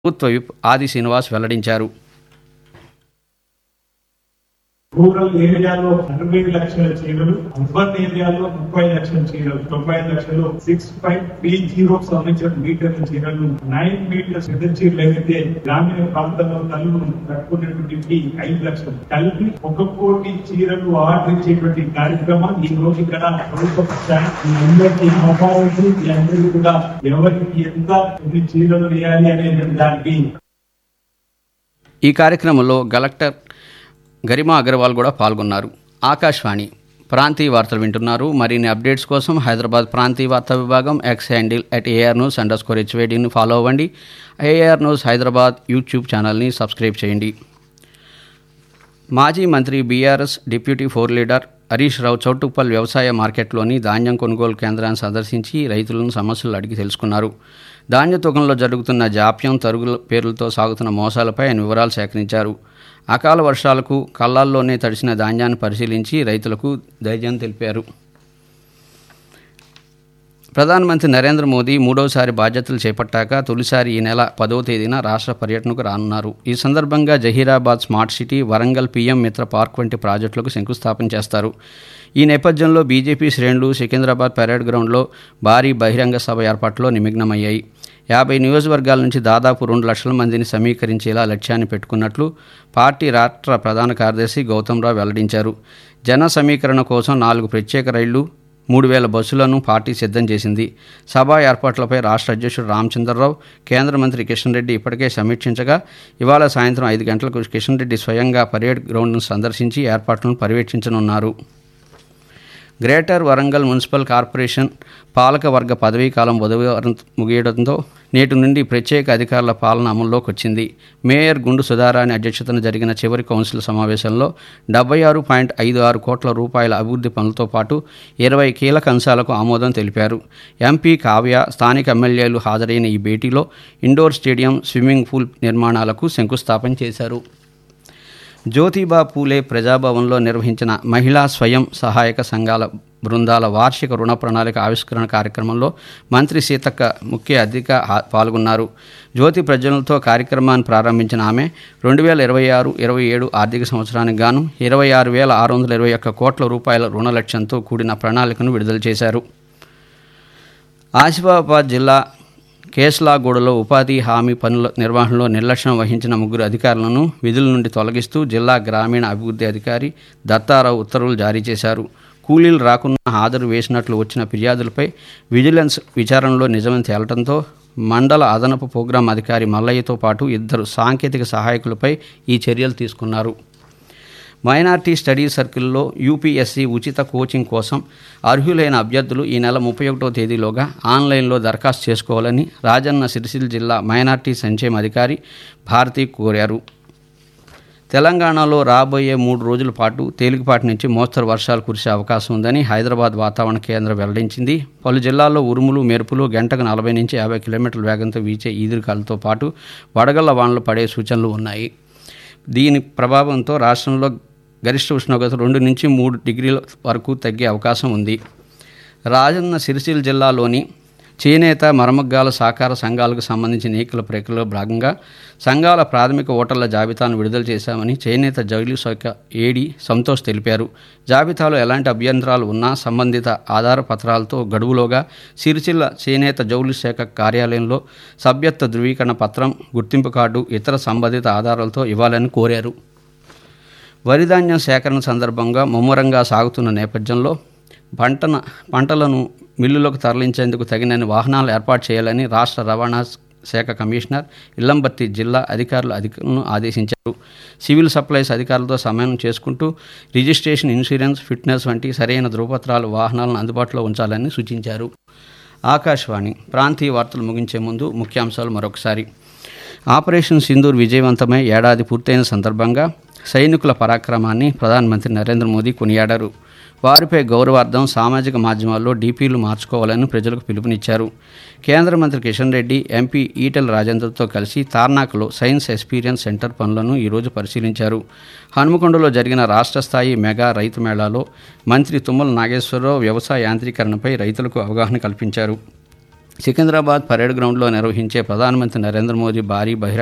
ప్రభుత్వ విప్ ఆది శ్రీనివాస్ వెల్లడించారు రూరల్ ఏరియాలో అరవై లక్షల చీరలు అర్బన్ ఏరియాలో ముప్పై లక్షల చీరలు తొంభై లక్షలు సిక్స్ పాయింట్ త్రీ జీరో సంబంధించిన మీటర్ల చీరలు నైన్ మీటర్స్ పెద్ద చీరలు ఏవైతే గ్రామీణ ప్రాంతాల్లో తల్లు కట్టుకునేటువంటి ఐదు లక్షలు కలిపి ఒక కోటి చీరలు ఆర్డర్ ఇచ్చేటువంటి కార్యక్రమం ఈ రోజు ఇక్కడ ప్రభుత్వ పక్షాన మీ అందరికీ అవకాశం మీ అందరికీ కూడా ఎవరికి ఎంత ఎన్ని చీరలు వేయాలి అనే దానికి ఈ కార్యక్రమంలో కలెక్టర్ గరిమా అగర్వాల్ కూడా పాల్గొన్నారు ఆకాశవాణి ప్రాంతీయ వార్తలు వింటున్నారు మరిన్ని అప్డేట్స్ కోసం హైదరాబాద్ ప్రాంతీయ వార్తా విభాగం X handle at AR news underscore హెచ్వేడిని ఫాలో అవ్వండి ఏఆర్ న్యూస్ హైదరాబాద్ యూట్యూబ్ ఛానల్ని సబ్స్క్రైబ్ చేయండి మాజీ మంత్రి BRS deputy floor leader Harish Rao Choutuppal వ్యవసాయ మార్కెట్లోని ధాన్యం కొనుగోలు కేంద్రాన్ని సందర్శించి రైతులను సమస్యలు అడిగి తెలుసుకున్నారు ధాన్య తూకంలో జరుగుతున్న జాప్యం తరుగుల పేర్లతో సాగుతున్న మోసాలపై ఆయన వివరాలు సేకరించారు అకాల వర్షాలకు కళ్ళాల్లోనే తడిసిన ధాన్యాన్ని పరిశీలించి రైతులకు ధైర్యం తెలిపారు ప్రధానమంత్రి నరేంద్ర మోదీ మూడవసారి బాధ్యతలు చేపట్టాక తొలిసారి ఈ నెల పదవ తేదీన రాష్ట్ర పర్యటనకు రానున్నారు ఈ సందర్భంగా Zaheerabad smart city Warangal PM Mitra park వంటి ప్రాజెక్టులకు శంకుస్థాపన చేస్తారు ఈ నేపథ్యంలో బీజేపీ శ్రేణులు సికింద్రాబాద్ పరేడ్ గ్రౌండ్లో భారీ బహిరంగ సభ ఏర్పాటులో నిమగ్నమయ్యాయి యాభై నియోజకవర్గాల నుంచి దాదాపు రెండు లక్షల మందిని సమీకరించేలా లక్ష్యాన్ని పెట్టుకున్నట్లు పార్టీ రాష్ట్ర ప్రధాన కార్యదర్శి గౌతమ్ రావు వెల్లడించారు జన సమీకరణ కోసం నాలుగు ప్రత్యేక రైళ్లు మూడు వేల బస్సులను పార్టీ సిద్ధం చేసింది సభా ఏర్పాట్లపై రాష్ట్ర అధ్యక్షుడు రామచంద్రరావు కేంద్ర మంత్రి కిషన్ రెడ్డి ఇప్పటికే సమీక్షించగా ఇవాళ సాయంత్రం ఐదు గంటలకు కిషన్ రెడ్డి స్వయంగా పరేడ్ గ్రౌండ్ను సందర్శించి ఏర్పాట్లను పర్యవేక్షించనున్నారు గ్రేటర్ వరంగల్ మున్సిపల్ కార్పొరేషన్ పాలక వర్గ పదవీ కాలం బుధవారం ముగియడంతో నేటి నుండి ప్రత్యేక అధికారుల పాలన అమల్లోకి వచ్చింది మేయర్ గుండు సుధారాణి అధ్యక్షతన జరిగిన చివరి కౌన్సిల్ సమావేశంలో డెబ్బై ఆరు పాయింట్ ఐదు ఆరు కోట్ల రూపాయల అభివృద్ధి పనులతో పాటు ఇరవై కీలక అంశాలకు ఆమోదం తెలిపారు ఎంపీ కావ్య స్థానిక ఎమ్మెల్యేలు హాజరైన ఈ భేటీలో ఇండోర్ స్టేడియం స్విమ్మింగ్ పూల్ నిర్మాణాలకు శంకుస్థాపన చేశారు జ్యోతిబా పూలే ప్రజాభవన్లో నిర్వహించిన మహిళా స్వయం సహాయక సంఘాల బృందాల వార్షిక రుణ ప్రణాళిక ఆవిష్కరణ కార్యక్రమంలో మంత్రి సీతక్క ముఖ్య అతిథిగా హా- పాల్గొన్నారు జ్యోతి ప్రజ్వలనతో కార్యక్రమాన్ని ప్రారంభించిన ఆమె రెండు వేల ఇరవై ఆరు ఇరవై ఏడు ఆర్థిక సంవత్సరానికి గాను ఇరవై ఆరు వేల ఆరు వందల ఇరవై ఒక్క కోట్ల రూపాయల రుణ లక్ష్యంతో కూడిన ప్రణాళికను విడుదల చేశారు ఆసిఫాబాద్ జిల్లా కేస్లాగూడలో ఉపాధి హామీ పనుల నిర్వహణలో నిర్లక్ష్యం వహించిన ముగ్గురు అధికారులను విధుల నుండి తొలగిస్తూ జిల్లా గ్రామీణ అభివృద్ధి అధికారి దత్తారావు ఉత్తర్వులు జారీ చేశారు కూలీలు రాకున్నా హాజరు వేసినట్లు వచ్చిన ఫిర్యాదులపై విజిలెన్స్ విచారణలో నిజమని తేలటంతో మండల అదనపు ప్రోగ్రాం అధికారి మల్లయ్యతో పాటు ఇద్దరు సాంకేతిక సహాయకులపై ఈ చర్యలు తీసుకున్నారు మైనార్టీ స్టడీ సర్కిల్లో యూపీఎస్సీ ఉచిత కోచింగ్ కోసం అర్హులైన అభ్యర్థులు ఈ నెల ముప్పై ఒకటో తేదీలోగా ఆన్లైన్లో దరఖాస్తు చేసుకోవాలని రాజన్న సిరిసిల్ల జిల్లా మైనార్టీ సంక్షేమ అధికారి భారతి కోరారు తెలంగాణలో రాబోయే మూడు రోజుల పాటు తేలికపాటి నుంచి మోస్తరు వర్షాలు కురిసే అవకాశం ఉందని హైదరాబాద్ వాతావరణ కేంద్రం వెల్లడించింది పలు జిల్లాల్లో ఉరుములు మెరుపులు గంటకు నలభై నుంచి యాభై కిలోమీటర్ల వేగంతో వీచే ఈదురుగాలతో పాటు వడగళ్ల వానలు పడే సూచనలు ఉన్నాయి దీని ప్రభావంతో రాష్ట్రంలో గరిష్ట ఉష్ణోగ్రత రెండు నుంచి మూడు డిగ్రీల వరకు తగ్గే అవకాశం ఉంది రాజన్న సిరిసిల్ల జిల్లాలోని చేనేత మరమగ్గాల సహకార సంఘాలకు సంబంధించిన ఎన్నికల ప్రక్రియలో భాగంగా సంఘాల ప్రాథమిక ఓటర్ల జాబితాను విడుదల చేశామని చేనేత జౌలి శాఖ ఏడి సంతోష్ తెలిపారు జాబితాలో ఎలాంటి అభ్యంతరాలు ఉన్నా సంబంధిత ఆధార పత్రాలతో గడువులోగా సిరిసిల్ల చేనేత జౌలి శాఖ కార్యాలయంలో సభ్యత్వ ధృవీకరణ పత్రం గుర్తింపు కార్డు ఇతర సంబంధిత ఆధారాలతో ఇవ్వాలని కోరారు వరిధాన్యం సేకరణ సందర్భంగా ముమ్మరంగా సాగుతున్న నేపథ్యంలో పంటన పంటలను మిల్లులకు తరలించేందుకు తగినన్ని వాహనాలు ఏర్పాటు చేయాలని రాష్ట్ర రవాణా శాఖ కమిషనర్ ఇల్లంబర్తి జిల్లా అధికారులు అధికారులను ఆదేశించారు సివిల్ సప్లైస్ అధికారులతో సమన్వయం చేసుకుంటూ రిజిస్ట్రేషన్ ఇన్సూరెన్స్ ఫిట్నెస్ వంటి సరైన ధృవపత్రాలు వాహనాలను అందుబాటులో ఉంచాలని సూచించారు ఆకాశవాణి ప్రాంతీయ వార్తలు ముగించే ముందు ముఖ్యాంశాలు మరొకసారి ఆపరేషన్ సింధూర్ విజయవంతమై ఏడాది పూర్తయిన సందర్భంగా సైనికుల పరాక్రమాన్ని ప్రధానమంత్రి నరేంద్ర మోదీ కొనియాడారు వారిపై గౌరవార్థం సామాజిక మాధ్యమాల్లో డీపీలు మార్చుకోవాలని ప్రజలకు పిలుపునిచ్చారు కేంద్ర మంత్రి కిషన్ రెడ్డి ఎంపీ ఈటెల రాజేందర్తో కలిసి తార్నాకలో సైన్స్ ఎక్స్పీరియన్స్ సెంటర్ పనులను ఈరోజు పరిశీలించారు హనుమకొండలో జరిగిన రాష్ట్ర స్థాయి మెగా రైతు మేళాలో మంత్రి తుమ్మల నాగేశ్వరరావు వ్యవసాయ యాంత్రీకరణపై రైతులకు అవగాహన కల్పించారు సికింద్రాబాద్ పరేడ్ గ్రౌండ్లో నిర్వహించే ప్రధానమంత్రి నరేంద్ర మోదీ భారీ బహిరంగ